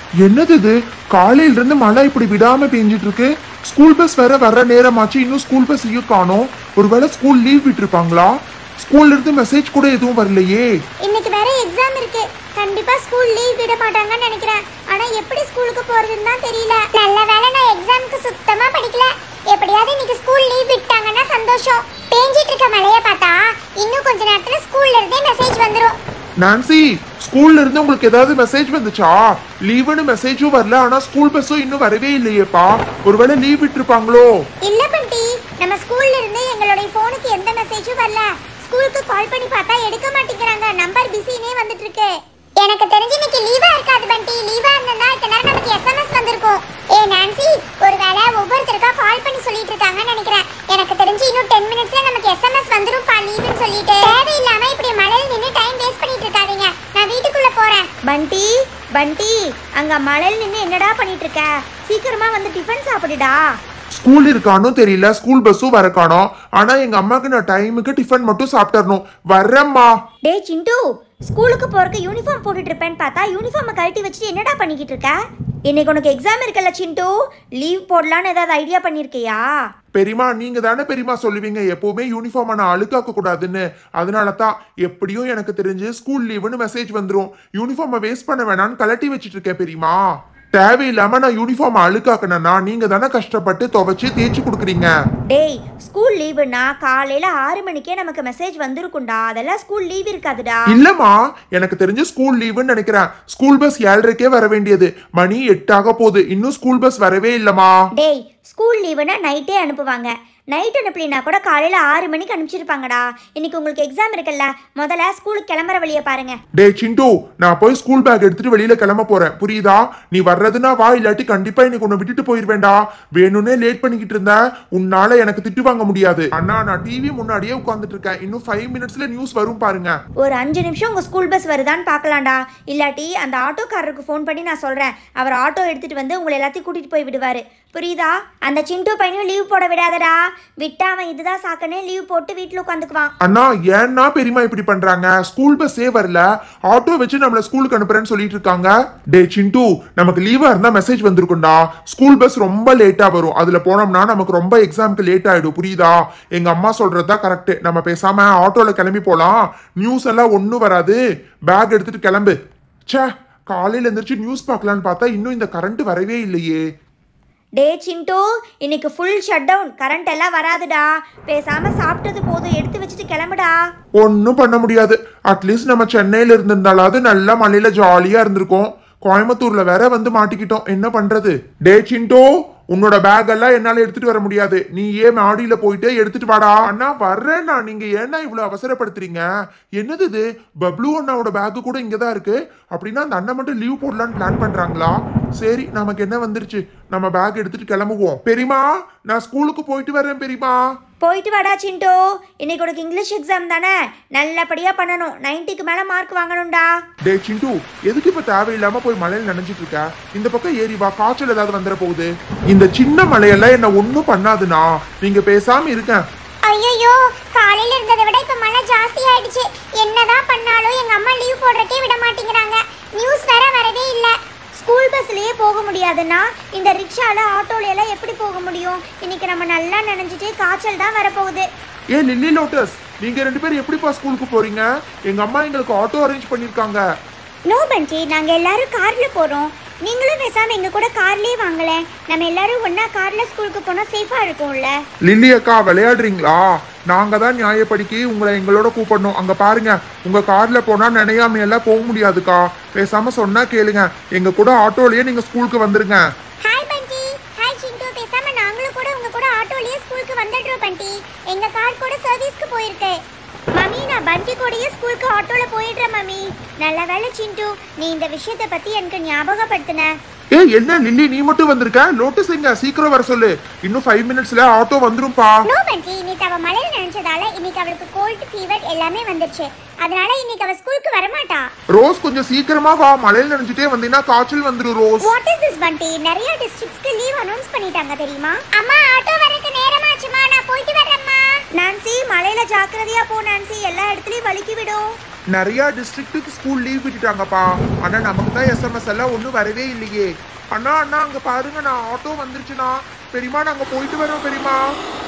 என்னது இது காலையில இருந்து மழை இப்படி விடாம பெஞ்சிட்டு இருக்கு ஸ்கூல் பஸ் வேற வர்ற நேரமாச்சு இன்னும் ஸ்கூல் பஸ் ஐயும் காணோம் ஒருவேளை ஸ்கூல் லீவ் விட்டுருப்பாங்களா ஸ்கூல்ல இருந்து மெசேஜ் கூட எதுவும் வரலையே இன்னைக்கு வேற எக்ஸாம் இருக்கு கண்டிப்பா ஸ்கூல் லீவ் விட மாட்டாங்கன்னு நினைக்கிறேன் ஆனா எப்படி ஸ்கூலுக்கு போறதுன்னு தான் தெரியல நல்ல வேளை நான் எக்ஸாமுக்கு சுத்தமா படிக்கல எப்படியாவது இன்னைக்கு ஸ்கூல் லீவ் விட்டாங்கன்னா சந்தோஷம் பேஞ்சிட்டு இருக்க மழைய பார்த்தா இன்னும் கொஞ்ச நேரத்துல ஸ்கூல்ல இருந்தே மெசேஜ் வந்துரும் நான்சி ஸ்கூல்ல இருந்து உங்களுக்கு ஏதாவது மெசேஜ் வந்துச்சா லீவுன்னு மெசேஜும் வரல ஆனா ஸ்கூல் பஸ்ஸும் இன்னும் வரவே இல்லையேப்பா ஒருவேளை லீவ் விட்டுருப்பாங்களோ இல்ல பண்டி நம்ம ஸ்கூல்ல இருந்து எங்களுடைய போனுக்கு எந்த மெசேஜும் வரல ஸ்கூலுக்கு கால் பண்ணி பார்த்தா எடுக்க மாட்டேங்கிறாங்க நம்பர் பிஸினே வந்துட்டு இருக்கு எனக்கு தெரிஞ்சு இன்னைக்கு லீவா இருக்காது பண்டி லீவா இருந்தா இத்தனை நேரம் நமக்கு எஸ்எம்எஸ் வந்திருக்கும் ஏ நான்சி ஒருவேளை ஒவ்வொருத்தருக்கா கால் பண்ணி சொல்லிட்டு இருக்காங்கன்னு நினைக்கிறேன் எனக்கு தெரிஞ்சு இன்னும் டென் மினிட்ஸ்ல நமக்கு எஸ்எம்எஸ் வந்துரும்பா லீவுன்னு சொல்லிட்டு தேவையில்லாம இப்படி மழையில் நின்று டைம் வேஸ்ட் பண்ணிட்டு இருக்காதீங்க நான் வீட்டுக்குள்ள போறேன் பண்டி பண்டி அங்க மழையில் நின்று என்னடா பண்ணிட்டு இருக்க சீக்கிரமா வந்து டிஃபன் சாப்பிடுடா ஸ்கூல் இருக்கானோ தெரியல ஸ்கூல் பஸ்ஸும் வர காணோம் ஆனா எங்க அம்மாக்கு நான் டைமுக்கு டிஃபன் மட்டும் சாப்பிட்டறணும் வர்றேம்மா டேய் சிண்டு ஸ்கூலுக்கு போறதுக்கு யூனிஃபார்ம் போட்டுட்டு இருப்பேன்னு பார்த்தா யூனிஃபார்மை கழட்டி வச்சுட்டு என்னடா பண்ணிக்கிட்டு இருக்க இன்னைக்கு உனக்கு எக்ஸாம் இருக்குல்ல சிண்டு லீவ் போடலான்னு ஏதாவது ஐடியா பண்ணியிருக்கியா பெரியமா நீங்க தானே பெரியமா சொல்லுவீங்க எப்பவுமே யூனிஃபார்மை நான் அழுக்காக்க கூடாதுன்னு அதனால தான் எப்படியும் எனக்கு தெரிஞ்சு ஸ்கூல் லீவுன்னு மெசேஜ் வந்துரும் யூனிஃபார்மை வேஸ்ட் பண்ண வேணாம்னு கலட்டி வச்சிட்டு இருக்கேன் பெரியமா தேவையில்லாம நான் யூனிஃபார்ம் அழுக்காக்கணும்னா நீங்க தானே கஷ்டப்பட்டு துவைச்சு தேய்ச்சி கொடுக்குறீங்க டேய் ஸ்கூல் லீவுனா காலையில ஆறு மணிக்கே நமக்கு மெசேஜ் வந்திருக்கும்டா அதெல்லாம் ஸ்கூல் லீவ் இருக்காதுடா இல்லம்மா எனக்கு தெரிஞ்சு ஸ்கூல் லீவுன்னு நினைக்கிறேன் ஸ்கூல் பஸ் ஏழரைக்கே வர வேண்டியது மணி எட்டாக போகுது இன்னும் ஸ்கூல் பஸ் வரவே இல்லம்மா டேய் ஸ்கூல் லீவுனா நைட்டே அனுப்புவாங்க நைட் அனுப்பலினா கூட காலையில ஆறு மணிக்கு அனுப்பிச்சிருப்பாங்கடா இன்னைக்கு உங்களுக்கு எக்ஸாம் இருக்குல்ல முதல்ல ஸ்கூலுக்கு கிளம்புற வழியை பாருங்க டே சிண்டு நான் போய் ஸ்கூல் பேக் எடுத்துட்டு வெளியில கிளம்ப போறேன் புரியுதா நீ வர்றதுன்னா வா இல்லாட்டி கண்டிப்பா இன்னைக்கு உன்னை விட்டுட்டு போயிருவேண்டா வேணும்னே லேட் பண்ணிக்கிட்டு இருந்த உன்னால எனக்கு திட்டு வாங்க முடியாது அண்ணா நான் டிவி முன்னாடியே உட்கார்ந்துட்டு இருக்கேன் இன்னும் ஃபைவ் மினிட்ஸ்ல நியூஸ் வரும் பாருங்க ஒரு அஞ்சு நிமிஷம் உங்க ஸ்கூல் பஸ் வருதான்னு பார்க்கலாம்டா இல்லாட்டி அந்த ஆட்டோக்காரருக்கு ஃபோன் பண்ணி நான் சொல்றேன் அவர் ஆட்டோ எடுத்துட்டு வந்து உங்களை எல்லாத்தையும் கூட்டிட்டு போய் விடுவாரு புரியுதா அந்த சிண்டு பையனையும் லீவ் போட விடாதடா விட்டா அவன் இதுதான் சாக்கனே லீவ் போட்டு வீட்டில் உட்காந்துக்குவான் அண்ணா ஏன்னா பெரியமா இப்படி பண்றாங்க ஸ்கூல் பஸ்ஸே வரல ஆட்டோ வச்சு நம்மள ஸ்கூலுக்கு அனுப்புறேன்னு சொல்லிட்டு இருக்காங்க டே சிண்டு நமக்கு லீவா இருந்தா மெசேஜ் வந்திருக்கும்டா ஸ்கூல் பஸ் ரொம்ப லேட்டா வரும் அதுல போனோம்னா நமக்கு ரொம்ப எக்ஸாம்க்கு லேட் ஆயிடும் புரியுதா எங்க அம்மா சொல்றதுதான் கரெக்ட் நம்ம பேசாம ஆட்டோல கிளம்பி போலாம் நியூஸ் எல்லாம் ஒண்ணும் வராது பேக் எடுத்துட்டு கிளம்பு ச்சே காலையில எந்திரிச்சு நியூஸ் பார்க்கலான்னு பார்த்தா இன்னும் இந்த கரண்ட் வரவே இல்லையே டே சிண்டு இன்னைக்கு ஃபுல் ஷட் டவுன் கரண்ட் எல்லாம் வராதுடா பேசாம சாப்பிட்டது போதும் எடுத்து வச்சுட்டு கிளம்புடா ஒன்றும் பண்ண முடியாது அட்லீஸ்ட் நம்ம சென்னையில இருந்திருந்தாலாவது நல்லா மலையில ஜாலியா இருந்திருக்கோம் கோயம்புத்தூர்ல வேற வந்து மாட்டிக்கிட்டோம் என்ன பண்றது டே சிண்டோ உன்னோட பேக் எல்லாம் என்னால எடுத்துட்டு வர முடியாது நீ ஏன் மாடியில போயிட்டு எடுத்துட்டு வாடா அண்ணா வர்றேண்ணா நீங்க ஏன்னா இவ்வளவு அவசரப்படுத்துறீங்க என்னது இது பப்ளு அண்ணாவோட பேக் கூட இங்கதான் இருக்கு அப்படின்னா அந்த அண்ணன் மட்டும் லீவ் போடலான்னு பிளான் பண்றாங்களா சரி நமக்கு என்ன வந்துருச்சு நம்ம பேக் எடுத்துட்டு கிளம்புவோம் பெரியமா நான் ஸ்கூலுக்கு போயிட்டு வரேன் பெரியமா போயிட்டு வாடா சிண்டு இன்னைக்கு உனக்கு இங்கிலீஷ் எக்ஸாம் தானே நல்லபடியா பண்ணணும் 90க்கு மேல மார்க் வாங்கணும்டா டே சிண்டு எதுக்கு இப்ப தேவையில்லாம போய் மலையில நனைஞ்சிட்டு இருக்க இந்த பக்கம் ஏறி வா காய்ச்சல் ஏதாவது வந்துட போகுது இந்த சின்ன மலையெல்லாம் என்ன ஒண்ணும் பண்ணாதுண்ணா நீங்க பேசாம இருக்கேன் ஐயோ காலையில இருந்ததை விட இப்ப மழை ஜாஸ்தி ஆயிடுச்சு என்னதான் பண்ணாலும் எங்க அம்மா லீவ் போடுறக்கே விட மாட்டேங்கிறாங்க நியூஸ் வேற வரவே இல்ல ஸ்கூல் பஸ்லயே போக முடியாதுன்னா இந்த ரிக்ஷால ஆட்டோல எல்லாம் எப்படி போக முடியும் இன்னைக்கு நம்ம நல்லா நினைஞ்சிட்டு காய்ச்சல் தான் வரப்போகுது ஏ லில்லி லோட்டஸ் நீங்க ரெண்டு பேரும் எப்படிப்பா ஸ்கூலுக்கு போறீங்க எங்க அம்மா எங்களுக்கு ஆட்டோ அரேஞ்ச் பண்ணிருக்காங்க நோ பண்டி நாங்க எல்லாரும் கார்ல போறோம் நீங்களும் பேசாம எங்க கூட கார்லயே வாங்கலேன் நம்ம எல்லாரும் ஒண்ணா கார்ல ஸ்கூலுக்கு போனா சேஃபா இருக்கும்ல லில்லி அக்கா விளையாடுறீங்களா நாங்க தான் நியாயப்படிக்கு உங்களை எங்களோட கூப்பிடணும் அங்க பாருங்க உங்க கார்ல போனா நினையாம எல்லாம் போக முடியாதுக்கா பேசாம சொன்னா கேளுங்க எங்க கூட ஆட்டோலயே நீங்க ஸ்கூலுக்கு வந்துருங்க ஹாய் பண்டி ஹாய் சிண்டு பேசாம நாங்களும் கூட உங்க கூட ஆட்டோலயே ஸ்கூலுக்கு வந்துடுறோம் பண்டி எங்க கார் கூட சர்வீஸ்க்கு போயிருக்கு மம்மி நான் பண்டி கூடயே ஸ்கூலுக்கு ஆட்டோல போயிடுறேன் மம்மி நல்ல வேலை சிண்டு நீ இந்த விஷயத்தை பத்தி எனக்கு ஞாபகப்படுத்தின ஏ என்ன லில்லி நீ மட்டும் வந்திருக்க லோட்டஸ் எங்க சீக்கிரம் வர சொல்லு இன்னும் ஃபைவ் மினிட்ஸ்ல ஆட்டோ வந்துரும்பா நோ பண்டி இன்னைக்கு அவ மழையில நினைச்சதால இன்னைக்கு அவளுக்கு கோல்ட் ஃபீவர் எல்லாமே வந்துருச்சு அதனால இன்னைக்கு அவ ஸ்கூலுக்கு வரமாட்டா ரோஸ் கொஞ்சம் சீக்கிரமா வா மழையில நினைச்சிட்டே வந்தீங்கன்னா காய்ச்சல் வந்துரும் ரோஸ் வாட் இஸ் திஸ் பண்டி நிறைய டிஸ்ட்ரிக்ட்ஸ்க்கு லீவ் அனௌன்ஸ் பண்ணிட்டாங்க தெரியுமா அம்மா ஆட்டோ வரக்கு நேரமாச்சுமா நான் போயிட்டு வரேம்மா நான்சி மலையில ஜாக்கிரதையா போ நான்சி எல்லா இடத்துலயும் வலிக்கி விடும் நிறைய டிஸ்ட்ரிக்ட்டுக்கு ஸ்கூல் லீவ் விட்டுட்டாங்கப்பா ஆனா நமக்கு தான் எஸ்எம்எஸ் எல்லாம் ஒன்றும் வரவே இல்லையே அண்ணா அண்ணா அங்க பாருங்க நான் ஆட்டோ வந்துருச்சுண்ணா பெரியமா நாங்க போயிட்டு வரோம் பெரியமா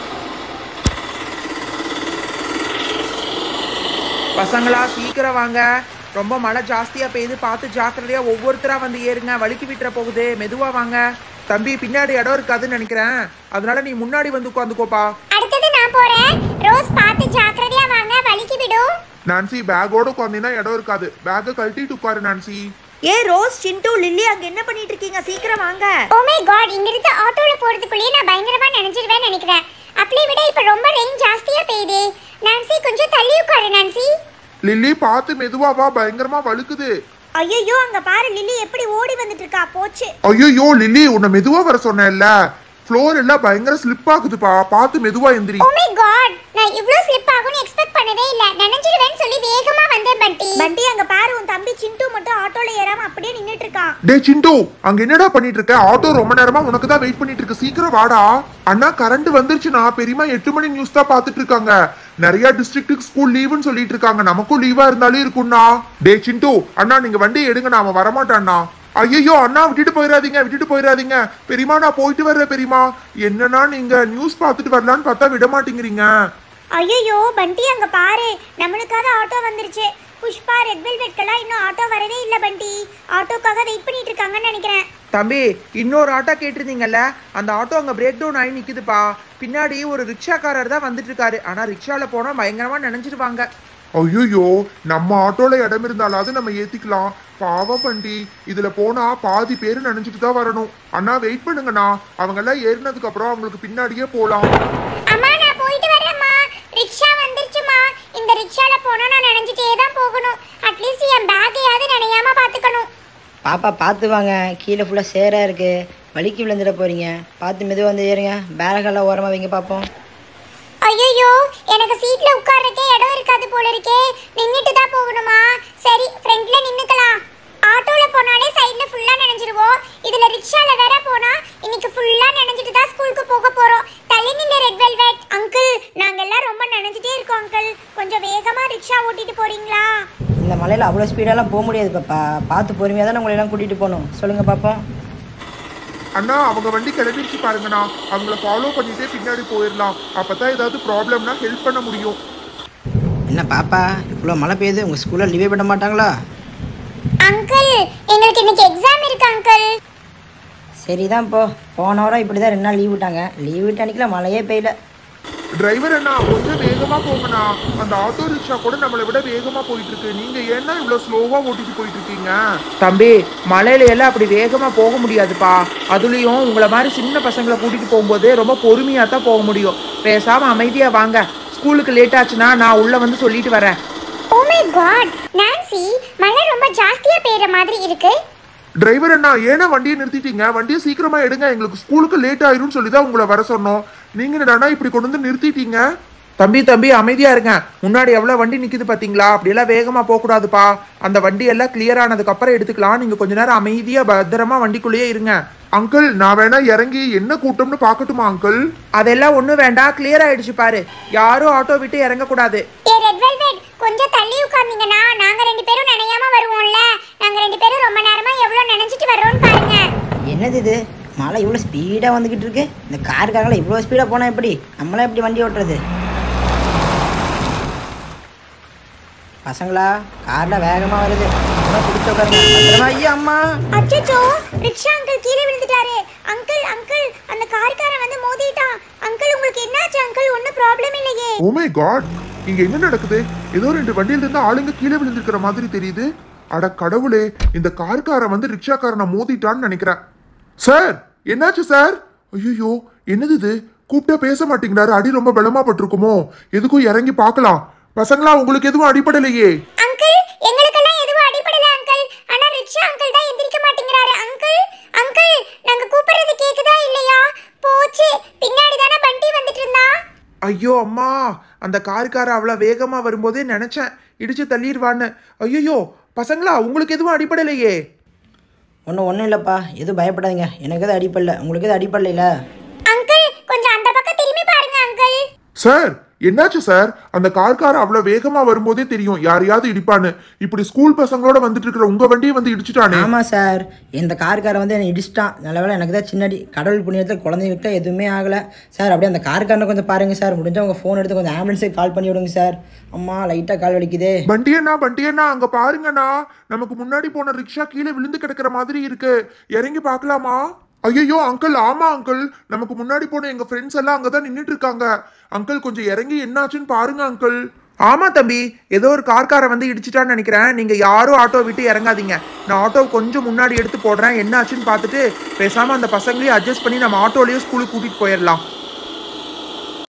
பசங்களா சீக்கிரம் வாங்க ரொம்ப மழை ஜாஸ்தியா பெய்யுது பார்த்து ஜாக்கிரதையா ஒவ்வொருத்தரா வந்து ஏறுங்க வலிக்கு விட்டுற போகுது மெதுவா வாங்க தம்பி பின்னாடி இடம் இருக்காதுன்னு நினைக்கிறேன் அதனால நீ முன்னாடி வந்து உட்காந்துக்கோப்பா அடுத்தது நான் போறேன் ரோஸ் பார்த்து ஜாக்கிரதையா வாங்க வலிக்கு விடும் நான்சி பேக்கோட உட்காந்தீங்கன்னா இடம் இருக்காது பேக்கை கழட்டிட்டு உட்காரு நான்சி ஏ ரோஸ் சிண்டு லில்லி அங்க என்ன பண்ணிட்டு இருக்கீங்க சீக்கிரம் வாங்க ஓ மை காட் இங்க இருந்து ஆட்டோல போறதுக்குள்ளேயே நான் பயங்கரமா நினைச்சிருவேன் நினைக்கிறேன் அப்படியே விட இப்ப ரொம்ப ரெயின் ஜாஸ்தியா பெய்யுது நான்சி கொஞ்சம் தள்ளி உட்காரு நான்சி லில்லி பார்த்து மெதுவா வா பயங்கரமா வழுக்குது ஐயோ அங்க பாரு லில்லி எப்படி ஓடி வந்துட்டு இருக்கா போச்சு ஐயோ லில்லி உன்னை மெதுவா வர சொன்னேன்ல ஃப்ளோர் எல்லாம் பயங்கர ஸ்லிப் ஆகுதுப்பா பார்த்து மெதுவா எந்திரி ஓ மை காட் நான் இவ்ளோ ஸ்லிப் ஆகும்னு எக்ஸ்பெக்ட் பண்ணவே இல்ல நினைச்சிருவேன்னு சொல்லி வேகமா வந்தேன் பண்டி பண்டி அங்க பாரு உன் தம்பி சிண்டு மட்டும் ஆட்டோல ஏறாம அப்படியே நின்னுட்டு இருக்கான் டே சிண்டு அங்க என்னடா பண்ணிட்டு இருக்க ஆட்டோ ரொம்ப நேரமா உனக்கு தான் வெயிட் பண்ணிட்டு இருக்கு சீக்கிரம் வாடா அண்ணா கரண்ட் வந்துருச்சுண்ணா பெரியமா எட்டு மணி நியூஸ் தான் பாத்துட்டு இருக்காங்க நிறைய டிஸ்ட்ரிக்ட்டுக்கு ஸ்கூல் லீவுன்னு சொல்லிட்டு இருக்காங்க நமக்கும் லீவா இருந்தாலும் இருக்கும்ண்ணா டே சிண்டு அண்ணா நீங்க வண்டி எடுங்க நான் அவன் வரமாட்டான்னா ஐயோ அண்ணா விட்டுட்டு போயிடாதீங்க விட்டுட்டு போயிடாதீங்க பெரியமா நான் போயிட்டு வர்றேன் பெரியமா என்னன்னா நீங்க நியூஸ் பார்த்துட்டு வரலான்னு பார்த்தா விட மாட்டேங்கிறீங்க ஐயோ பண்டி அங்க பாரு நம்மளுக்காக ஆட்டோ வந்துருச்சு புஷ்பா ரெட் வெல்வெட்கெல்லாம் இன்னும் ஆட்டோ வரவே இல்ல பண்டி ஆட்டோக்காக வெயிட் பண்ணிட்டு இருக்காங்கன்னு நினைக்கிறேன் தம்பி இன்னொரு ஆட்டோ கேட்டிருந்தீங்கல்ல அந்த ஆட்டோ அங்க பிரேக் டவுன் ஆகி நிக்குதுப்பா பின்னாடி ஒரு ரிக்ஷாக்காரர் தான் வந்துட்டு இருக்காரு ஆனா ரிக்ஷால போனா பயங்கரமா நினைச்சிருவாங்க ஐயோ நம்ம ஆட்டோல இடம் இருந்தாலாவது நம்ம ஏத்திக்கலாம் பாவம் பண்டி இதுல போனா பாதி பேர் நினைச்சிட்டு தான் வரணும் அண்ணா வெயிட் பண்ணுங்கண்ணா அவங்க எல்லாம் ஏறினதுக்கு அப்புறம் அவங்களுக்கு பின்னாடியே போலாம் அம்மா நான் போயிட்டு வரேம்மா ரிக்ஷா வந்துருச்சுமா இந்த ரிக்ஷால போனா நான் நினைஞ்சிட்டே தான் போகணும் அட்லீஸ்ட் என் பேக்கையாவது நினையாம பாத்துக்கணும் பாப்பா பார்த்து வாங்க கீழே ஃபுல்லாக சேராக இருக்குது வலிக்கு விழுந்துட போகிறீங்க பார்த்து மெதுவாக வந்து ஏறுங்க பேரகெல்லாம் ஓரமாக வைங்க பார்ப்போம் ஐயோ எனக்கு சீட்ல உட்கார்றதுக்கே இடம் இருக்காது போல இருக்கே நின்னுட்டு தான் போகணுமா சரி ஃப்ரண்ட்ல நின்னுக்கலாம் ஆட்டோல போனாலே சைடுல ஃபுல்லா நனைஞ்சிருவோம் இதுல ரிக்ஷால வேற போனா இன்னைக்கு ஃபுல்லா நனைஞ்சிட்டு தான் ஸ்கூலுக்கு போக போறோம் தள்ளி நில்ல ரெட் வெல்வெட் அங்கிள் நாங்க எல்லாம் ரொம்ப நினைச்சிட்டே இருக்கோம் அங்கிள் கொஞ்சம் வேகமா ரிக்ஷா ஓட்டிட்டு போறீங்களா இந்த மலையில் அவ்வளோ ஸ்பீடெல்லாம் போக முடியாது பாப்பா பார்த்து பொறுமையாக தானே உங்களை எல்லாம் கூட்டிகிட்டு போகணும் சொல்லுங்கள் பார்ப்போம் அண்ணா அவங்க வண்டி கிளம்பிடுச்சு பாருங்கண்ணா அவங்கள ஃபாலோ பண்ணிட்டே பின்னாடி போயிடலாம் அப்பதான் ஏதாவது ப்ராப்ளம்னா ஹெல்ப் பண்ண முடியும் என்ன பாப்பா இவ்வளோ மழை பெய்யுது உங்கள் ஸ்கூலில் லீவே விட மாட்டாங்களா அங்கிள் எங்களுக்கு இன்னைக்கு எக்ஸாம் இருக்கு அங்கிள் சரிதான் போ போன வாரம் இப்படி தான் ரெண்டு நாள் லீவ் விட்டாங்க லீவ் விட்ட அன்றைக்கில மழையே பெய்யல டிரைவர் அண்ணா கொஞ்சம் வேகமா போங்கண்ணா அந்த ஆட்டோ ரிக்ஷா கூட நம்மளை விட வேகமா போயிட்டு இருக்கு நீங்க ஏன்னா இவ்வளவு ஸ்லோவா ஓட்டிட்டு போயிட்டு இருக்கீங்க தம்பி மலையில எல்லாம் அப்படி வேகமா போக முடியாதுப்பா அதுலயும் உங்களை மாதிரி சின்ன பசங்களை கூட்டிட்டு போகும்போது ரொம்ப பொறுமையா தான் போக முடியும் பேசாம அமைதியா வாங்க ஸ்கூலுக்கு லேட் ஆச்சுன்னா நான் உள்ள வந்து சொல்லிட்டு வரேன் ஓ மை காட் நான்சி மழை ரொம்ப ஜாஸ்தியா பெய்யற மாதிரி இருக்கு டிரைவர் அண்ணா ஏன்னா வண்டியை நிறுத்திட்டீங்க வண்டியை சீக்கிரமா எடுங்க எங்களுக்கு ஸ்கூலுக்கு லேட் ஆயிரும்னு சொல்லி தான் உங்களை வர சொன்னோம் நீங்க என்னடாண்ணா இப்படி கொண்டு வந்து நிறுத்திட்டீங்க தம்பி தம்பி அமைதியா இருங்க முன்னாடி எவ்வளவு வண்டி நிக்குது பாத்தீங்களா அப்படியெல்லாம் வேகமா போக கூடாதுப்பா அந்த வண்டி எல்லாம் கிளியர் ஆனதுக்கு அப்புறம் எடுத்துக்கலாம் நீங்க கொஞ்ச நேரம் அமைதியா பத்திரமா வண்டிக்குள்ளேயே இருங்க அங்கிள் நான் வேணா இறங்கி என்ன கூட்டம்னு பார்க்கட்டுமா அங்கிள் அதெல்லாம் ஒண்ணும் வேண்டாம் கிளியர் ஆயிடுச்சு பாரு யாரும் ஆட்டோ விட்டு இறங்க கூடாது ஏ ரெட் வெல்வெட் கொஞ்சம் தள்ளி உட்கார்ந்தீங்கன்னா நாங்க ரெண்டு பேரும் நனையாம வருவோம்ல நாங்க ரெண்டு பேரும் ரொம்ப நேரமா எவ்வளவு நினைச்சிட்டு வர்றோம்னு பாருங்க என்னது இது மழை இவ்வளோ ஸ்பீடாக வந்துக்கிட்டு இருக்கு இந்த காருக்காரங்கள இவ்வளோ ஸ்பீடாக போனால் எப்படி நம்மளாம் எப்படி வண்டி ஓட்டுறது பசங்களா காரில் வேகமாக வருது அம்மா பிடிச்ச உட்காருங்க பத்திரமா ஐயா அம்மா அச்சச்சோ ரிக்ஷா அங்கிள் கீழே விழுந்துட்டாரு அங்கிள் அங்கிள் அந்த கார்காரன் வந்து மோதிட்டான் அங்கிள் உங்களுக்கு என்னாச்சு அங்கிள் ஒன்றும் ப்ராப்ளம் இல்லையே ஓ மை காட் இங்க என்ன நடக்குது ஏதோ ரெண்டு வண்டியில இருந்து ஆளுங்க கீழே விழுந்திருக்கிற மாதிரி தெரியுது அட கடவுளே இந்த கார்காரன் வந்து ரிக்ஷாக்காரனை மோதிட்டான்னு நினைக்கிறேன் சார் என்னாச்சு சார் ஐயோ என்னது இது கூப்பிட்டா பேச மாட்டேங்கிறாரு அடி ரொம்ப பலமா பட்டிருக்குமோ எதுக்கும் இறங்கி பார்க்கலாம் பசங்களா உங்களுக்கு எதுவும் அடிபடலையே அங்கிள் எங்களுக்கெல்லாம் எதுவும் அடிபடல அங்கிள் ஆனா ரிக்ஷா அங்கிள் தான் எந்திரிக்க மாட்டேங்கிறாரு அங்கிள் அங்கிள் நாங்க கூப்பிடுறது கேக்குதா இல்லையா போச்சு பின்னாடி தானே பண்டி வந்துட்டு இருந்தா ஐயோ அம்மா அந்த காருக்கார அவ்வளோ வேகமா வரும்போதே நினைச்சேன் இடிச்சு தள்ளிடுவான்னு ஐயோ பசங்களா உங்களுக்கு எதுவும் அடிப்படலையே ஒன்றும் ஒன்றும் இல்லைப்பா எதுவும் பயப்படாதீங்க எனக்கு எதுவும் அடிப்படல உங்களுக்கு எதுவும் அடிப்படல அங்கிள் கொஞ்சம் அந்த பக்கம் திரும்பி பாருங்க அங்கிள் சார் என்னாச்சு சார் அந்த கார்கார அவ்வளவு வேகமா வரும்போதே தெரியும் யாரையாவது இடிப்பான்னு இப்படி ஸ்கூல் பசங்களோட வந்துட்டு இருக்கிற உங்க வண்டியை வந்து இடிச்சிட்டானே ஆமாம் சார் இந்த கார்காரன் வந்து என்னை இடிச்சிட்டான் நல்ல வேளை எனக்கு தான் சின்னடி கடவுள் புண்ணியத்தில் குழந்தைகிட்ட எதுவுமே ஆகலை சார் அப்படியே அந்த கார்காரனை கொஞ்சம் பாருங்கள் சார் முடிஞ்சா உங்கள் ஃபோன் எடுத்து கொஞ்சம் ஆம்புலன்ஸுக்கு கால் பண்ணி விடுங்க சார் அம்மா லைட்டாக கால் வலிக்குதே வண்டியண்ணா வண்டியண்ணா அங்க பாருங்கண்ணா நமக்கு முன்னாடி போன ரிக்ஷா கீழே விழுந்து கிடக்குற மாதிரி இருக்கு இறங்கி பார்க்கலாமா ஐயோ அங்கிள் ஆமா அங்கிள் நமக்கு முன்னாடி போன எங்க ஃப்ரெண்ட்ஸ் எல்லாம் அங்கதான் நின்னுட்டு இருக்காங்க அங்கிள் கொஞ்சம் இறங்கி என்னாச்சுன்னு பாருங்க அங்கிள் ஆமா தம்பி ஏதோ ஒரு கார்காரை வந்து இடிச்சிட்டான்னு நினைக்கிறேன் நீங்க யாரும் ஆட்டோ விட்டு இறங்காதீங்க நான் ஆட்டோ கொஞ்சம் முன்னாடி எடுத்து போடுறேன் என்ன ஆச்சுன்னு பார்த்துட்டு பேசாம அந்த பசங்களையும் அட்ஜஸ்ட் பண்ணி நம்ம ஆட்டோலயே ஸ்கூலுக்கு கூட்டிட்டு போயிடலாம்